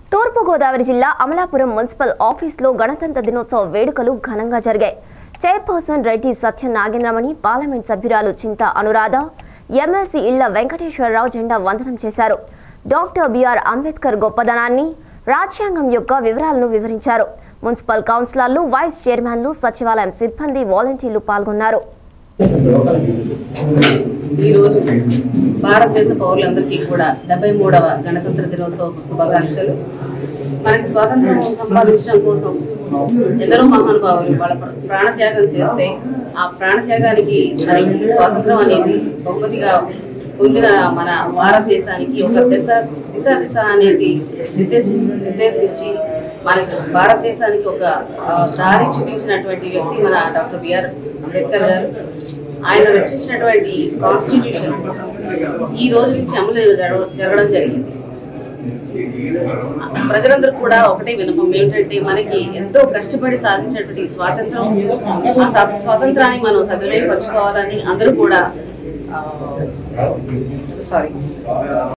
తూర్పుగోదావరి జిల్లా అమలాపురం మున్సిపల్ ఆఫీసులో గణతంత్ర దినోత్సవ వేడుకలు ఘనంగా జరిగాయి చైర్పర్సన్ రెడ్డి సత్య నాగేంద్రమణి పార్లమెంట్ సభ్యురాలు చింత అనురాధ ఎమ్మెల్సీ ఇళ్ల వెంకటేశ్వరరావు జెండా వందనం చేశారు డాక్టర్ బిఆర్ అంబేద్కర్ గొప్పదనాన్ని రాజ్యాంగం యొక్క వివరాలను వివరించారు మున్సిపల్ కౌన్సిలర్లు వైస్ చైర్మన్లు సచివాలయం సిబ్బంది వాలంటీర్లు పాల్గొన్నారు ఈరోజు భారతదేశ పౌరులందరికీ కూడా డెబ్బై మూడవ గణతంత్ర దినోత్సవ శుభాకాంక్షలు మనకి స్వాతంత్రం సంపాదించడం కోసం ఎందరో మహానుభావులు వాళ్ళ ప్ర- ప్రాణత్యాగం చేస్తే ఆ ప్రాణత్యాగానికి మనకి స్వాతంత్రం అనేది బహుమతిగా పొందిన మన భారతదేశానికి ఒక దిశ దిశ దిశ అనేది నిర్దేశి నిర్దేశించి మనకి భారతదేశానికి ఒక ఆ, దారి చూపించినటువంటి వ్యక్తి మన డాక్టర్ బిఆర్ అంబేద్కర్ గారు ఆయన రచించినటువంటి కాన్స్టిట్యూషన్ ఈ రోజు నుంచి అమలు జరగ- జరగడం జరిగింది ప్రజలందరూ కూడా ఒకటే వినపం ఏమిటంటే మనకి ఎంతో కష్టపడి సాధించినటువంటి ఈ స్వాతంత్రం ఆ స్వా- స్వాతంత్రాన్ని మనం సద్వినియోగపరచుకోవాలని అందరూ కూడా సారీ